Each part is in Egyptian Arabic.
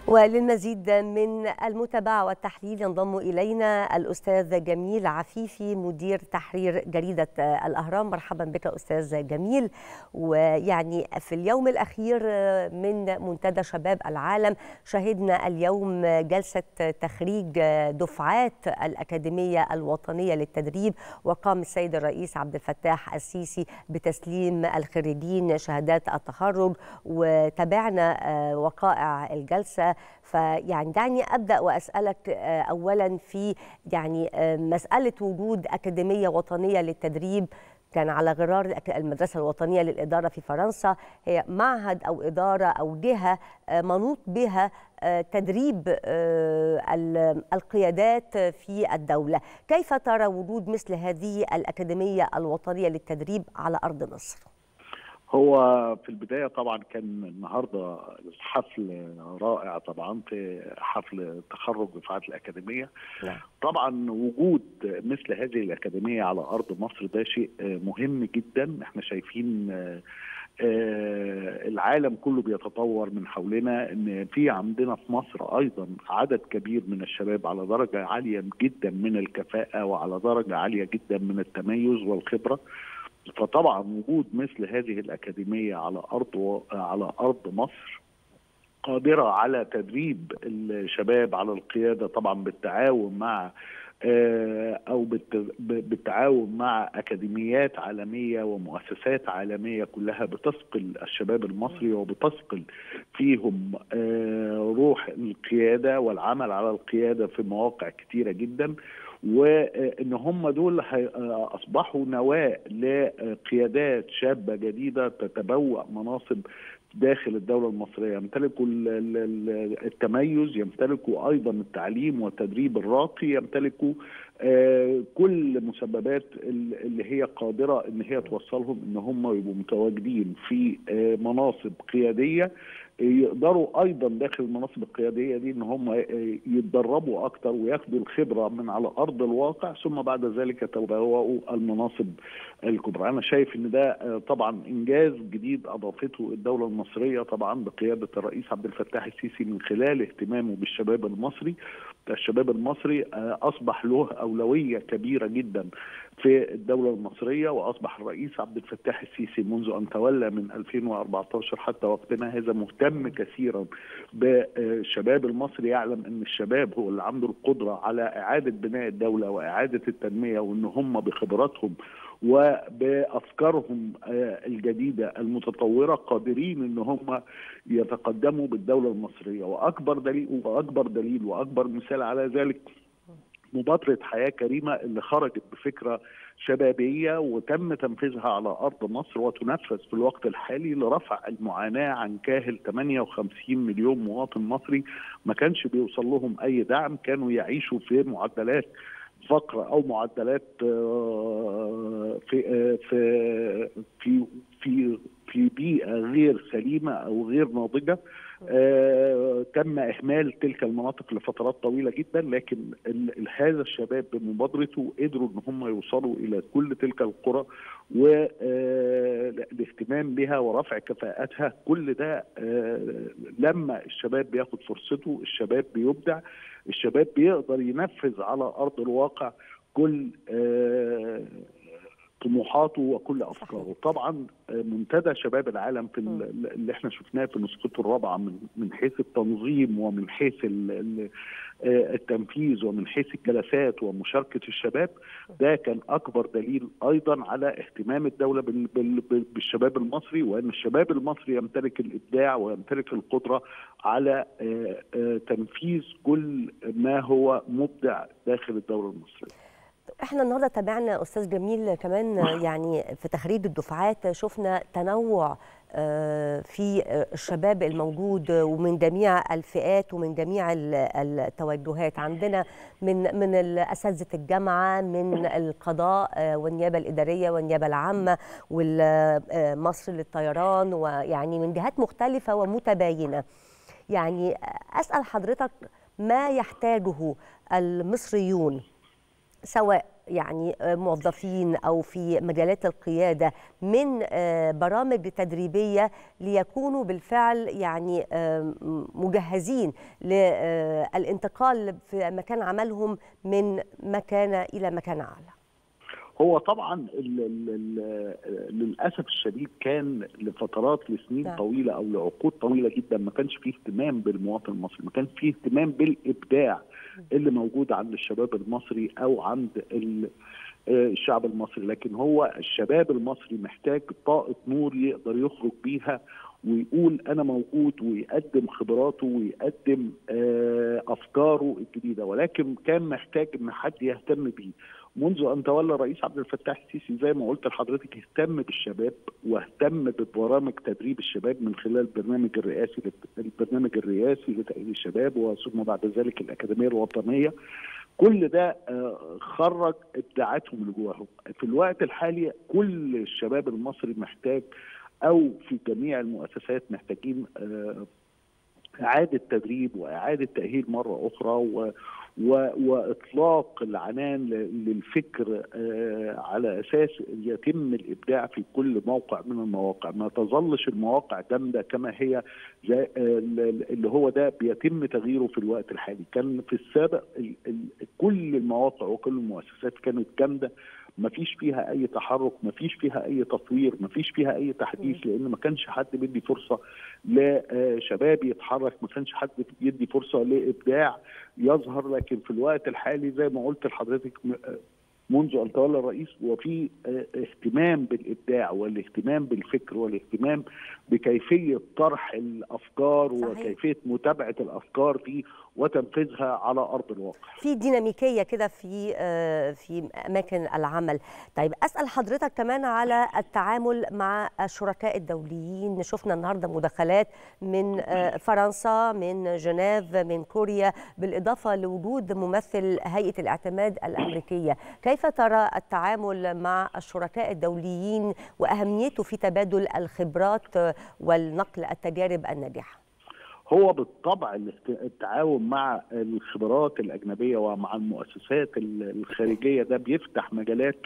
وللمزيد من المتابعة والتحليل ينضم إلينا الأستاذ جميل عفيفي مدير تحرير جريدة الأهرام مرحبا بك أستاذ جميل ويعني في اليوم الأخير من منتدى شباب العالم شهدنا اليوم جلسة تخريج دفعات الأكاديمية الوطنية للتدريب وقام السيد الرئيس عبد الفتاح السيسي بتسليم الخريجين شهادات التخرج وتابعنا وقائع الجلسة فيعني دعني ابدا واسالك اولا في يعني مساله وجود اكاديميه وطنيه للتدريب كان على غرار المدرسة الوطنية للإدارة في فرنسا هي معهد أو إدارة أو جهة منوط بها تدريب القيادات في الدولة كيف ترى وجود مثل هذه الأكاديمية الوطنية للتدريب على أرض مصر؟ هو في البدايه طبعا كان النهارده الحفل رائع طبعا في حفل تخرج دفعات الاكاديميه لا. طبعا وجود مثل هذه الاكاديميه على ارض مصر ده شيء مهم جدا احنا شايفين العالم كله بيتطور من حولنا ان في عندنا في مصر ايضا عدد كبير من الشباب على درجه عاليه جدا من الكفاءه وعلى درجه عاليه جدا من التميز والخبره فطبعا وجود مثل هذه الاكاديميه على ارض على ارض مصر قادره على تدريب الشباب على القياده طبعا بالتعاون مع او بالتعاون مع اكاديميات عالميه ومؤسسات عالميه كلها بتثقل الشباب المصري وبتثقل فيهم روح القياده والعمل على القياده في مواقع كثيره جدا وان هم دول اصبحوا نواه لقيادات شابه جديده تتبوأ مناصب داخل الدوله المصريه يمتلكوا التميز يمتلكوا ايضا التعليم والتدريب الراقي يمتلكوا كل مسببات اللي هي قادره ان هي توصلهم ان هم يبقوا متواجدين في مناصب قياديه يقدروا ايضا داخل المناصب القياديه دي ان هم يتدربوا اكتر وياخدوا الخبره من على ارض الواقع ثم بعد ذلك يتبوأوا المناصب الكبرى انا شايف ان ده طبعا انجاز جديد اضافته الدوله المصريه طبعا بقياده الرئيس عبد الفتاح السيسي من خلال اهتمامه بالشباب المصري الشباب المصري اصبح له اولويه كبيره جدا في الدوله المصريه واصبح الرئيس عبد الفتاح السيسي منذ ان تولى من 2014 حتى وقتنا هذا مهتم كثيرا بالشباب المصري يعلم ان الشباب هو اللي عنده القدره على اعاده بناء الدوله واعاده التنميه وان هم بخبراتهم وبافكارهم الجديده المتطوره قادرين ان هم يتقدموا بالدوله المصريه واكبر دليل واكبر دليل واكبر مثال على ذلك مبادرة حياة كريمة اللي خرجت بفكرة شبابية وتم تنفيذها على أرض مصر وتنفذ في الوقت الحالي لرفع المعاناة عن كاهل 58 مليون مواطن مصري ما كانش بيوصل لهم أي دعم كانوا يعيشوا في معدلات فقر او معدلات في في في في في بيئه غير سليمه او غير ناضجه آه تم اهمال تلك المناطق لفترات طويله جدا لكن هذا الشباب بمبادرته قدروا ان هم يوصلوا الى كل تلك القرى والاهتمام بها ورفع كفاءتها كل ده آه لما الشباب بياخد فرصته الشباب بيبدع الشباب بيقدر ينفذ على ارض الواقع كل آه طموحاته وكل افكاره طبعا منتدى شباب العالم في اللي احنا شفناه في نسخته الرابعه من من حيث التنظيم ومن حيث التنفيذ ومن حيث الجلسات ومشاركه الشباب ده كان اكبر دليل ايضا على اهتمام الدوله بالشباب المصري وان الشباب المصري يمتلك الابداع ويمتلك القدره على تنفيذ كل ما هو مبدع داخل الدوله المصريه احنا النهارده تابعنا استاذ جميل كمان يعني في تخريج الدفعات شفنا تنوع في الشباب الموجود ومن جميع الفئات ومن جميع التوجهات عندنا من من اساتذه الجامعه من القضاء والنيابه الاداريه والنيابه العامه ومصر للطيران ويعني من جهات مختلفه ومتباينه يعني اسال حضرتك ما يحتاجه المصريون سواء يعني موظفين او في مجالات القياده من برامج تدريبيه ليكونوا بالفعل يعني مجهزين للانتقال في مكان عملهم من مكانه الى مكان اعلى هو طبعا ال ال ال للاسف الشديد كان لفترات لسنين نعم. طويله او لعقود طويله جدا ما كانش فيه اهتمام بالمواطن المصري، ما كانش فيه اهتمام بالابداع اللي موجود عند الشباب المصري او عند ال- آه، الشعب المصري، لكن هو الشباب المصري محتاج طاقه نور يقدر يخرج بيها ويقول انا موجود ويقدم خبراته ويقدم آه، افكاره الجديده ولكن كان محتاج ان حد يهتم بيه منذ ان تولى الرئيس عبد الفتاح السيسي زي ما قلت لحضرتك اهتم بالشباب واهتم ببرامج تدريب الشباب من خلال البرنامج الرئاسي البرنامج الرئاسي لتاهيل الشباب وثم بعد ذلك الاكاديميه الوطنيه كل ده آه، خرج ابداعاتهم اللي جواهم في الوقت الحالي كل الشباب المصري محتاج او في جميع المؤسسات محتاجين آه، اعاده تدريب واعاده تاهيل مره اخرى و و واطلاق العنان ل- للفكر آه، على اساس يتم الابداع في كل موقع من المواقع ما تظلش المواقع جامده كما هي زي آه، اللي هو ده بيتم تغييره في الوقت الحالي كان في السابق ال- ال- كل المواقع وكل المؤسسات كانت جامده ما فيش فيها اي تحرك ما فيش فيها اي تطوير ما فيش فيها اي تحديث لان ما كانش حد بيدي فرصه لشباب يتحرك ما كانش حد يدي فرصه لابداع يظهر لكن في الوقت الحالي زي ما قلت لحضرتك م- منذ ان تولى الرئيس وفي اه، اهتمام بالابداع والاهتمام بالفكر والاهتمام بكيفيه طرح الافكار صحيح. وكيفيه متابعه الافكار دي وتنفيذها على ارض الواقع في ديناميكيه كده في آه، في اماكن العمل طيب اسال حضرتك كمان على التعامل مع الشركاء الدوليين شفنا النهارده مداخلات من آه، فرنسا من جنيف من كوريا بالاضافه لوجود ممثل هيئه الاعتماد الامريكيه كيف ترى التعامل مع الشركاء الدوليين واهميته في تبادل الخبرات آه، والنقل التجارب الناجحه هو بالطبع الاست- التعاون مع الخبرات الأجنبية ومع المؤسسات ال- الخارجية ده بيفتح مجالات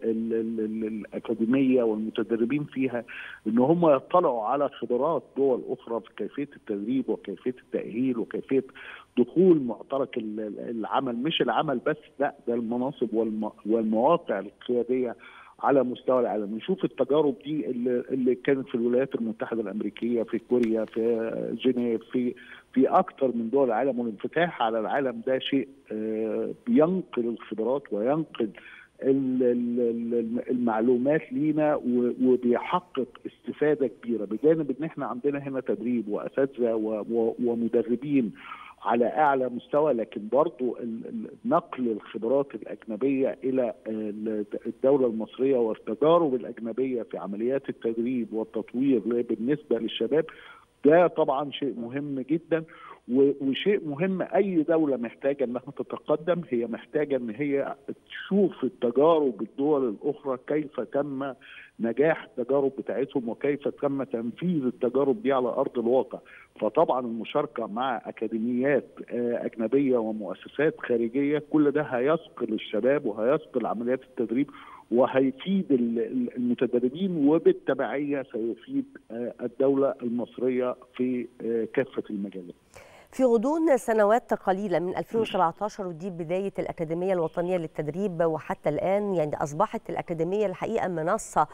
للأكاديمية والمتدربين فيها إن هم يطلعوا على خبرات دول أخرى في كيفية التدريب وكيفية التأهيل وكيفية دخول معترك ال- ال- العمل مش العمل بس لا ده المناصب والم- والمواقع القيادية على مستوى العالم نشوف التجارب دي اللي, اللي كانت في الولايات المتحده الامريكيه في كوريا في جنيف في في اكثر من دول العالم والانفتاح على العالم ده شيء آه، بينقل الخبرات وينقل ال- ال- ال- المعلومات لينا و- وبيحقق استفاده كبيره بجانب ان احنا عندنا هنا تدريب واساتذه و- و- ومدربين على اعلى مستوى لكن برضو ال- ال- نقل الخبرات الاجنبيه الى ال- الدوله المصريه والتجارب الاجنبيه في عمليات التدريب والتطوير بالنسبه للشباب ده طبعا شيء مهم جدا و- وشيء مهم اي دوله محتاجه انها تتقدم هي محتاجه ان هي تشوف التجارب الدول الاخرى كيف تم نجاح التجارب بتاعتهم وكيف تم تنفيذ التجارب دي على ارض الواقع فطبعا المشاركه مع اكاديميات آه، اجنبيه ومؤسسات خارجيه كل ده هيثقل الشباب وهيثقل عمليات التدريب وهيفيد ال- ال- المتدربين وبالتبعيه سيفيد آه، الدوله المصريه في آه، كافه المجالات. في غضون سنوات قليلة من 2017 ودي بداية الأكاديمية الوطنية للتدريب وحتى الآن يعني أصبحت الأكاديمية الحقيقة منصة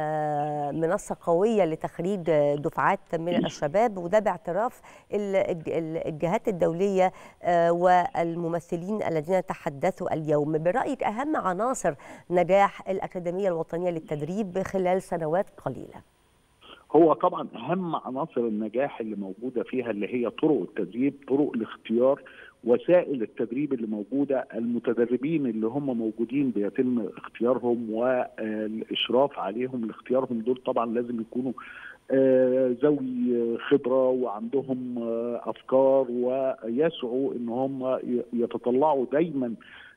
آه، منصة قوية لتخريج دفعات من الشباب وده باعتراف ال- الج- ال- الجهات الدولية آه، والممثلين الذين تحدثوا اليوم برأيك أهم عناصر نجاح الأكاديمية الوطنية للتدريب خلال سنوات قليلة هو طبعا اهم عناصر النجاح اللي موجوده فيها اللي هي طرق التدريب طرق الاختيار وسائل التدريب اللي موجوده المتدربين اللي هم موجودين بيتم اختيارهم والاشراف عليهم لاختيارهم دول طبعا لازم يكونوا آه، ذوي خبره وعندهم آه، افكار ويسعوا ان هم ي- يتطلعوا دايما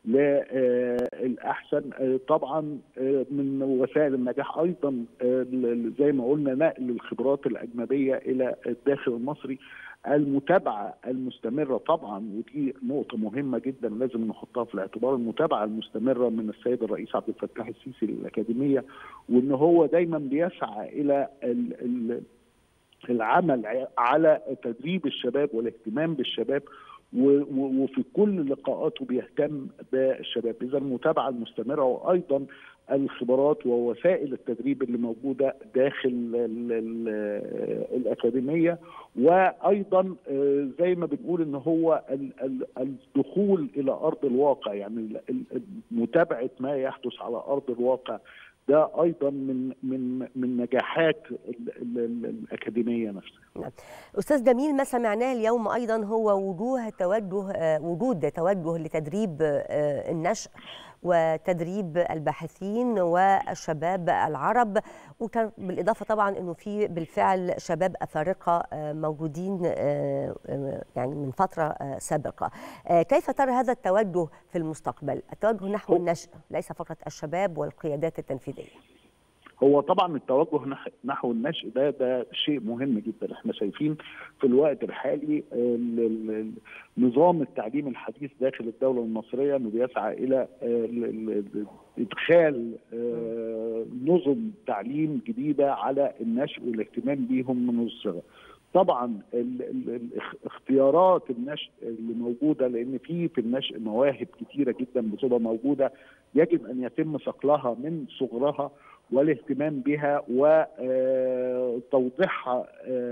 للاحسن طبعا آه، من وسائل النجاح ايضا آه، ل- زي ما قلنا نقل الخبرات الاجنبيه الى الداخل المصري المتابعه المستمره طبعا ودي نقطه مهمه جدا لازم نحطها في الاعتبار المتابعه المستمره من السيد الرئيس عبد الفتاح السيسي للاكاديميه وان هو دايما بيسعى الى ال ال العمل على تدريب الشباب والاهتمام بالشباب وفي كل لقاءاته بيهتم بالشباب اذا المتابعه المستمره وايضا الخبرات ووسائل التدريب اللي موجوده داخل ال ال الاكاديميه وايضا زي ما بنقول ان هو الدخول الى ارض الواقع يعني متابعه ما يحدث على ارض الواقع ده ايضا من من من نجاحات ال ال الاكاديميه نفسها. نعم. استاذ جميل ما سمعناه اليوم ايضا هو وجوه توجه وجود توجه لتدريب النشء وتدريب الباحثين والشباب العرب وكان بالاضافه طبعا انه في بالفعل شباب افارقه موجودين يعني من فتره سابقه. كيف ترى هذا التوجه في المستقبل؟ التوجه نحو النشء ليس فقط الشباب والقيادات التنفيذيه. هو طبعا التوجه نحو النشء ده ده شيء مهم جدا احنا شايفين في الوقت الحالي نظام التعليم الحديث داخل الدوله المصريه انه بيسعى الى ادخال نظم تعليم جديده على النشء والاهتمام بيهم من الصغر. طبعا ال ال اختيارات النشء اللي موجوده لان في في النشء مواهب كثيره جدا بتبقى موجوده يجب ان يتم صقلها من صغرها والاهتمام بها وتوضيحها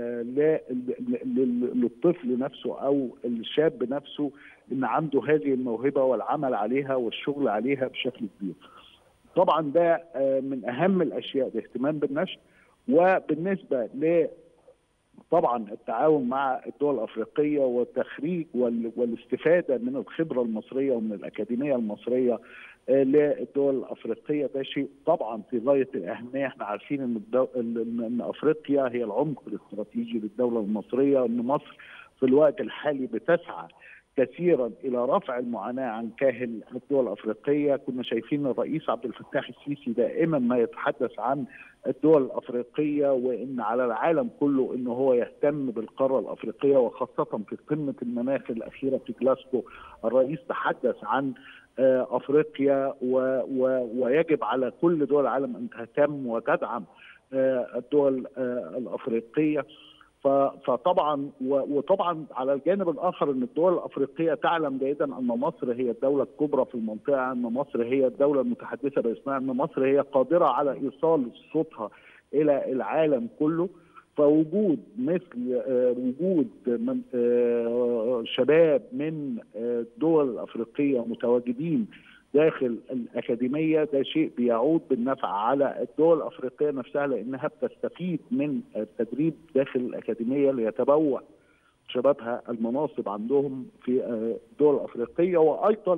للطفل نفسه او الشاب نفسه ان عنده هذه الموهبه والعمل عليها والشغل عليها بشكل كبير. طبعا ده من اهم الاشياء الاهتمام بالنشء وبالنسبه ل طبعا التعاون مع الدول الافريقيه والتخريج والاستفاده من الخبره المصريه ومن الاكاديميه المصريه للدول الافريقيه ده شيء طبعا في غايه الاهميه احنا عارفين ان الدو... ان افريقيا هي العمق الاستراتيجي للدوله المصريه وان مصر في الوقت الحالي بتسعى كثيرا الى رفع المعاناه عن كاهل الدول الافريقيه، كنا شايفين الرئيس عبد الفتاح السيسي دائما ما يتحدث عن الدول الافريقيه وان على العالم كله ان هو يهتم بالقاره الافريقيه وخاصه في قمه المناخ الاخيره في جلاسكو الرئيس تحدث عن افريقيا و و ويجب على كل دول العالم ان تهتم وتدعم الدول الافريقيه فطبعا وطبعا على الجانب الاخر ان الدول الافريقيه تعلم جيدا ان مصر هي الدوله الكبرى في المنطقه ان مصر هي الدوله المتحدثه باسمها ان مصر هي قادره على ايصال صوتها الى العالم كله فوجود مثل وجود من شباب من الدول الافريقيه متواجدين داخل الاكاديميه ده شيء بيعود بالنفع على الدول الافريقيه نفسها لانها بتستفيد من التدريب داخل الاكاديميه ليتبوأ شبابها المناصب عندهم في الدول الافريقيه وايضا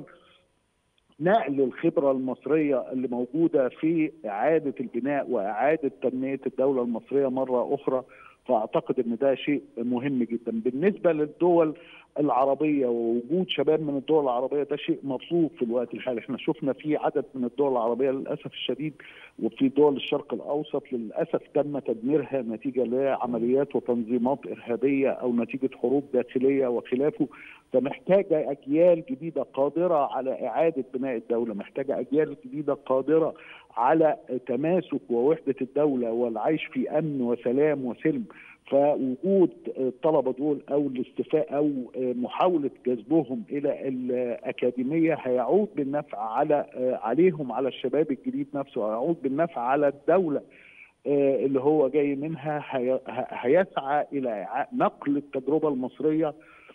نقل الخبره المصريه اللي موجوده في اعاده البناء واعاده تنميه الدوله المصريه مره اخرى فاعتقد ان ده شيء مهم جدا بالنسبه للدول العربيه ووجود شباب من الدول العربيه ده شيء مطلوب في الوقت الحالي احنا شفنا في عدد من الدول العربيه للاسف الشديد وفي دول الشرق الاوسط للاسف تم تدميرها نتيجه لعمليات وتنظيمات ارهابيه او نتيجه حروب داخليه وخلافه فمحتاجه اجيال جديده قادره على اعاده بناء الدوله محتاجه اجيال جديده قادره على تماسك ووحده الدوله والعيش في امن وسلام وسلم فوجود الطلبه دول او الاستفاء او محاوله جذبهم الى الاكاديميه هيعود بالنفع على عليهم على الشباب الجديد نفسه هيعود بالنفع على الدوله اللي هو جاي منها هيسعى الى نقل التجربه المصريه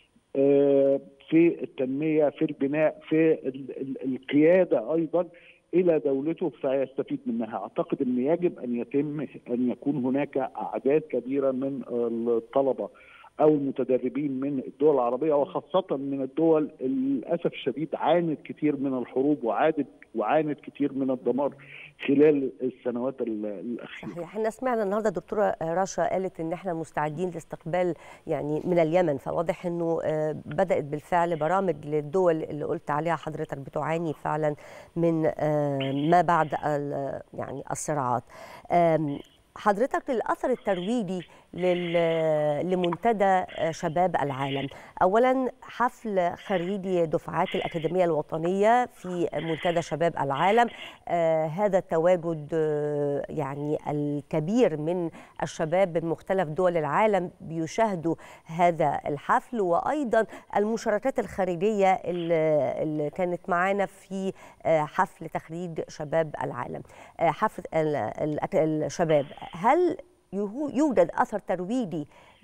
في التنميه في البناء في القياده ايضا الى دولته فيستفيد منها اعتقد ان يجب ان يتم ان يكون هناك اعداد كبيره من الطلبه او المتدربين من الدول العربيه وخاصه من الدول للاسف الشديد عانت كثير من الحروب وعادت وعانت كثير من الدمار خلال السنوات الاخيره. صحيح احنا سمعنا النهارده دكتوره رشا قالت ان احنا مستعدين لاستقبال يعني من اليمن فواضح انه بدات بالفعل برامج للدول اللي قلت عليها حضرتك بتعاني فعلا من ما بعد يعني الصراعات. حضرتك الاثر الترويجي لمنتدى شباب العالم اولا حفل خريجي دفعات الاكاديميه الوطنيه في منتدى شباب العالم آه هذا التواجد آه يعني الكبير من الشباب من مختلف دول العالم بيشاهدوا هذا الحفل وايضا المشاركات الخارجيه اللي كانت معانا في آه حفل تخريج شباب العالم حفل الشباب هل يوجد اثر ترويجي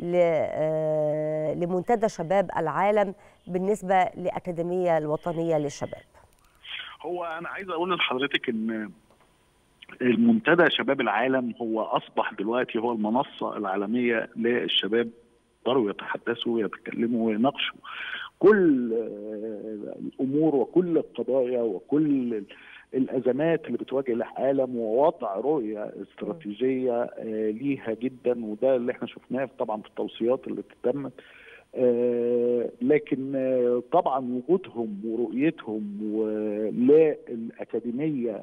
لمنتدى شباب العالم بالنسبه للاكاديميه الوطنيه للشباب هو انا عايز اقول لحضرتك ان المنتدى شباب العالم هو اصبح دلوقتي هو المنصه العالميه للشباب يقدروا يتحدثوا ويتكلموا ويناقشوا كل الامور وكل القضايا وكل الازمات اللي بتواجه العالم ووضع رؤيه استراتيجيه ليها جدا وده اللي احنا شفناه طبعا في التوصيات اللي تمت لكن طبعا وجودهم ورؤيتهم للاكاديميه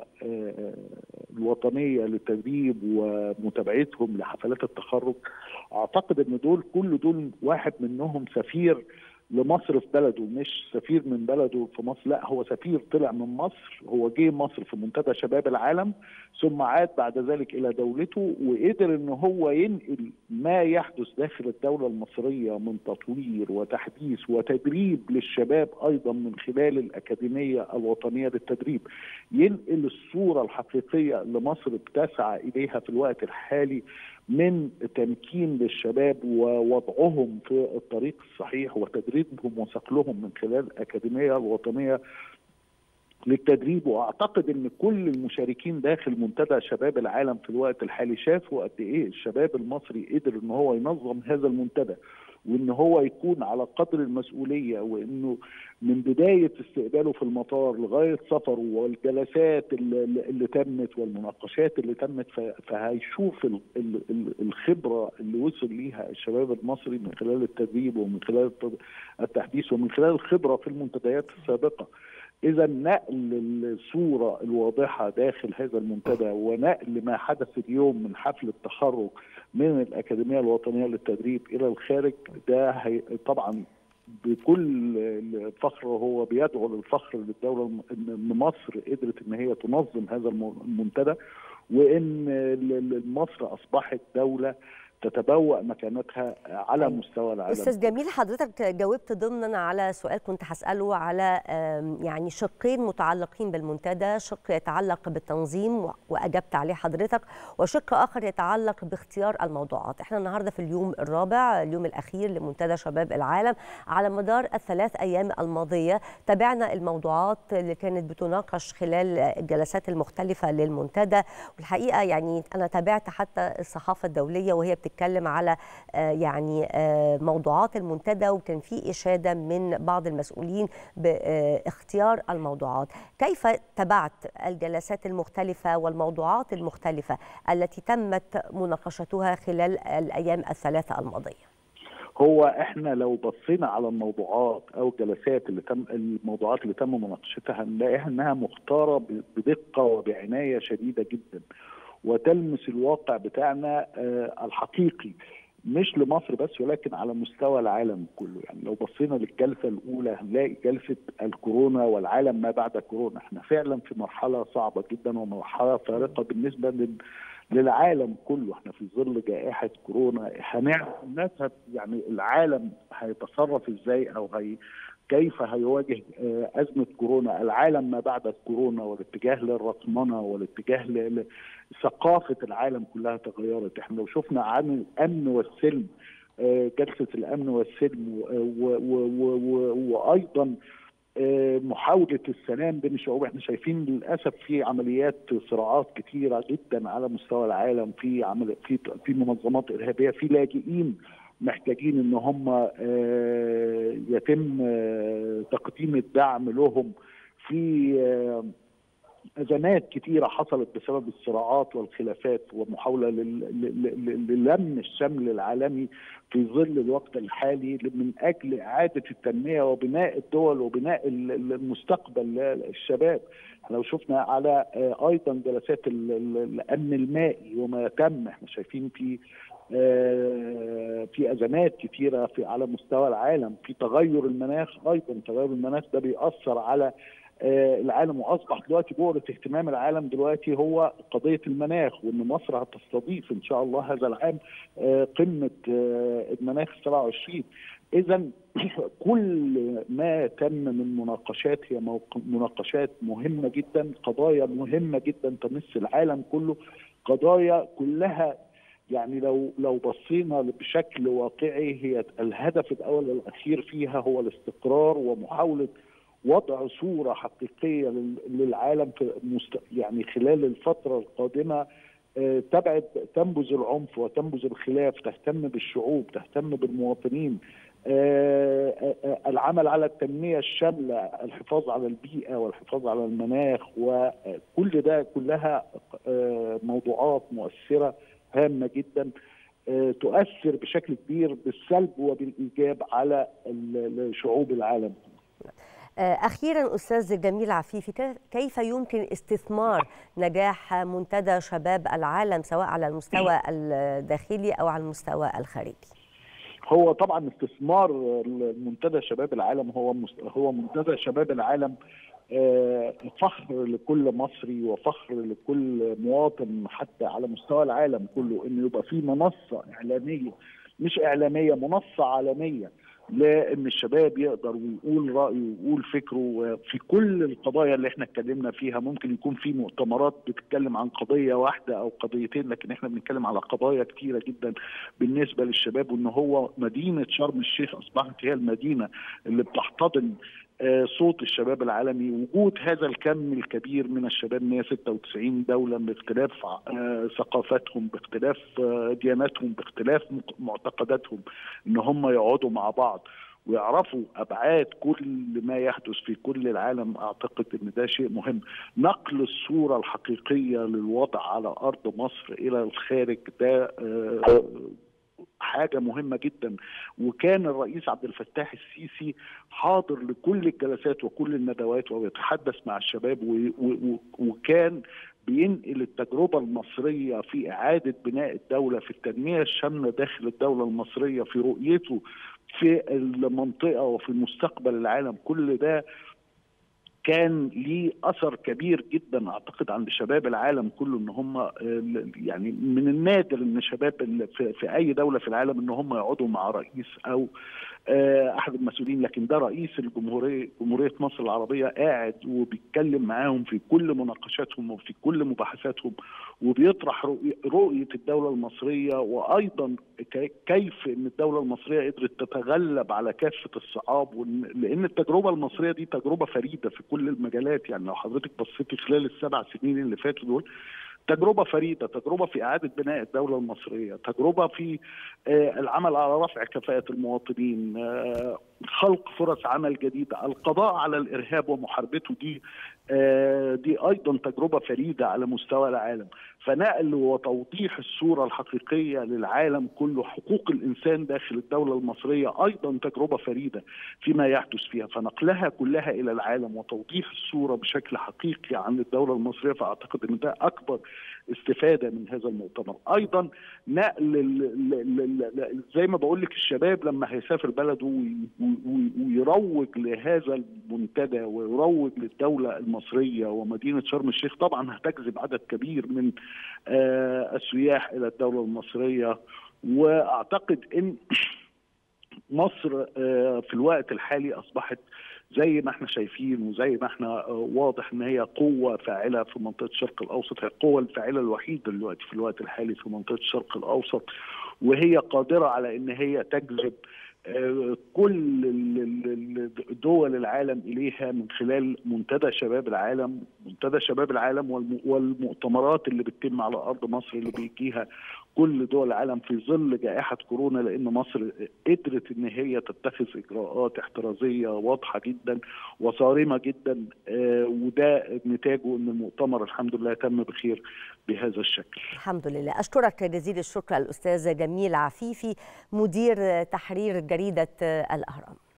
الوطنيه للتدريب ومتابعتهم لحفلات التخرج اعتقد ان دول كل دول واحد منهم سفير لمصر في بلده مش سفير من بلده في مصر لا هو سفير طلع من مصر هو جه مصر في منتدى شباب العالم ثم عاد بعد ذلك الى دولته وقدر ان هو ينقل ما يحدث داخل الدوله المصريه من تطوير وتحديث وتدريب للشباب ايضا من خلال الاكاديميه الوطنيه للتدريب ينقل الصوره الحقيقيه اللي مصر بتسعى اليها في الوقت الحالي من تمكين للشباب ووضعهم في الطريق الصحيح وتدريبهم وصقلهم من خلال الأكاديمية الوطنية للتدريب واعتقد ان كل المشاركين داخل منتدى شباب العالم في الوقت الحالي شافوا قد ايه الشباب المصري قدر ان هو ينظم هذا المنتدى وان هو يكون على قدر المسؤوليه وانه من بدايه استقباله في المطار لغايه سفره والجلسات اللي, اللي تمت والمناقشات اللي تمت فهيشوف الخبره اللي وصل ليها الشباب المصري من خلال التدريب ومن خلال التحديث ومن خلال الخبره في المنتديات السابقه. اذا نقل الصوره الواضحه داخل هذا المنتدى ونقل ما حدث اليوم من حفل التخرج من الاكاديميه الوطنيه للتدريب الى الخارج ده هي طبعا بكل فخر هو بيدعو للفخر للدوله ان مصر قدرت ان هي تنظم هذا المنتدى وان مصر اصبحت دوله تتبوأ مكانتها على مستوى العالم استاذ جميل حضرتك جاوبت ضمنا على سؤال كنت هساله على يعني شقين متعلقين بالمنتدى شق يتعلق بالتنظيم واجبت عليه حضرتك وشق اخر يتعلق باختيار الموضوعات احنا النهارده في اليوم الرابع اليوم الاخير لمنتدى شباب العالم على مدار الثلاث ايام الماضيه تابعنا الموضوعات اللي كانت بتناقش خلال الجلسات المختلفه للمنتدى والحقيقه يعني انا تابعت حتى الصحافه الدوليه وهي بتتكلم بتتكلم على يعني موضوعات المنتدى وكان في اشاده من بعض المسؤولين باختيار الموضوعات كيف تبعت الجلسات المختلفه والموضوعات المختلفه التي تمت مناقشتها خلال الايام الثلاثه الماضيه هو احنا لو بصينا على الموضوعات او الجلسات اللي تم الموضوعات اللي تم مناقشتها هنلاقيها انها مختاره بدقه وبعنايه شديده جدا وتلمس الواقع بتاعنا الحقيقي مش لمصر بس ولكن على مستوى العالم كله يعني لو بصينا للجلسه الاولى هنلاقي جلسه الكورونا والعالم ما بعد كورونا احنا فعلا في مرحله صعبه جدا ومرحله فارقه بالنسبه لل للعالم كله احنا في ظل جائحه كورونا هنعرف الناس يعني العالم هيتصرف ازاي او هي كيف هيواجه أزمة كورونا العالم ما بعد الكورونا والاتجاه للرقمنة والاتجاه لثقافة العالم كلها تغيرت احنا لو شفنا عن الأمن والسلم جلسة الأمن والسلم وأيضا محاولة السلام بين الشعوب احنا شايفين للأسف في عمليات صراعات كثيرة جدا على مستوى العالم في عمل في في منظمات إرهابية في لاجئين محتاجين ان هم يتم تقديم الدعم لهم في ازمات كثيره حصلت بسبب الصراعات والخلافات ومحاوله للم الشمل العالمي في ظل الوقت الحالي من اجل اعاده التنميه وبناء الدول وبناء المستقبل للشباب لو شفنا على ايضا جلسات الامن المائي وما تم احنا شايفين في في ازمات كثيره في على مستوى العالم في تغير المناخ ايضا تغير المناخ ده بيأثر على العالم واصبح دلوقتي بؤره اهتمام العالم دلوقتي هو قضيه المناخ وان مصر هتستضيف ان شاء الله هذا العام قمه المناخ 27 اذا كل ما تم من مناقشات هي مناقشات مهمه جدا قضايا مهمه جدا تمس العالم كله قضايا كلها يعني لو لو بصينا بشكل واقعي هي الهدف الاول والاخير فيها هو الاستقرار ومحاوله وضع صوره حقيقيه للعالم في مست... يعني خلال الفتره القادمه تبعد تنبذ العنف وتنبذ الخلاف تهتم بالشعوب تهتم بالمواطنين العمل على التنميه الشامله الحفاظ على البيئه والحفاظ على المناخ وكل ده كلها موضوعات مؤثره هامه جدا تؤثر بشكل كبير بالسلب وبالايجاب على شعوب العالم أخيرا أستاذ جميل عفيفي كيف يمكن استثمار نجاح منتدى شباب العالم سواء على المستوى الداخلي أو على المستوى الخارجي؟ هو طبعا استثمار منتدى شباب العالم هو هو منتدى شباب العالم فخر لكل مصري وفخر لكل مواطن حتى على مستوى العالم كله انه يبقى في منصه اعلاميه مش اعلاميه منصه عالميه لان الشباب يقدر ويقول رايه ويقول فكره في كل القضايا اللي احنا اتكلمنا فيها ممكن يكون في مؤتمرات بتتكلم عن قضيه واحده او قضيتين لكن احنا بنتكلم على قضايا كتيره جدا بالنسبه للشباب وان هو مدينه شرم الشيخ اصبحت هي المدينه اللي بتحتضن صوت الشباب العالمي وجود هذا الكم الكبير من الشباب 196 دولة باختلاف ثقافاتهم باختلاف دياناتهم باختلاف معتقداتهم ان هم يقعدوا مع بعض ويعرفوا ابعاد كل ما يحدث في كل العالم اعتقد ان ده شيء مهم نقل الصوره الحقيقيه للوضع على ارض مصر الى الخارج ده حاجه مهمه جدا وكان الرئيس عبد الفتاح السيسي حاضر لكل الجلسات وكل الندوات ويتحدث مع الشباب وكان بينقل التجربه المصريه في اعاده بناء الدوله في التنميه الشامله داخل الدوله المصريه في رؤيته في المنطقه وفي مستقبل العالم كل ده كان ليه اثر كبير جدا اعتقد عند شباب العالم كله ان هم يعني من النادر ان شباب في اي دوله في العالم ان هم يقعدوا مع رئيس او احد المسؤولين لكن ده رئيس الجمهوريه جمهوريه مصر العربيه قاعد وبيتكلم معاهم في كل مناقشاتهم وفي كل مباحثاتهم وبيطرح رؤيه الدوله المصريه وايضا كيف ان الدوله المصريه قدرت تتغلب على كافه الصعاب لان التجربه المصريه دي تجربه فريده في كل المجالات يعني لو حضرتك بصيتي خلال السبع سنين اللي فاتوا دول تجربة فريدة تجربة في إعادة بناء الدولة المصرية تجربة في العمل على رفع كفاءة المواطنين خلق فرص عمل جديدة القضاء على الإرهاب ومحاربته دي دي أيضا تجربة فريدة على مستوى العالم فنقل وتوضيح الصورة الحقيقية للعالم كله حقوق الإنسان داخل الدولة المصرية أيضا تجربة فريدة فيما يحدث فيها فنقلها كلها إلى العالم وتوضيح الصورة بشكل حقيقي عن الدولة المصرية فأعتقد أن ده أكبر استفاده من هذا المؤتمر ايضا نقل زي ما بقول لك الشباب لما هيسافر بلده ويروج لهذا المنتدى ويروج للدوله المصريه ومدينه شرم الشيخ طبعا هتجذب عدد كبير من السياح الى الدوله المصريه واعتقد ان مصر في الوقت الحالي اصبحت زي ما احنا شايفين وزي ما احنا واضح ان هي قوه فاعله في منطقه الشرق الاوسط هي القوه الفاعله الوحيده دلوقتي في الوقت الحالي في منطقه الشرق الاوسط وهي قادره على ان هي تجذب كل دول العالم اليها من خلال منتدى شباب العالم منتدى شباب العالم والمؤتمرات اللي بتتم على ارض مصر اللي بيجيها كل دول العالم في ظل جائحه كورونا لان مصر قدرت ان هي تتخذ اجراءات احترازيه واضحه جدا وصارمه جدا وده نتاجه ان المؤتمر الحمد لله تم بخير بهذا الشكل. الحمد لله اشكرك جزيل الشكر الاستاذ جميل عفيفي مدير تحرير جريده الاهرام.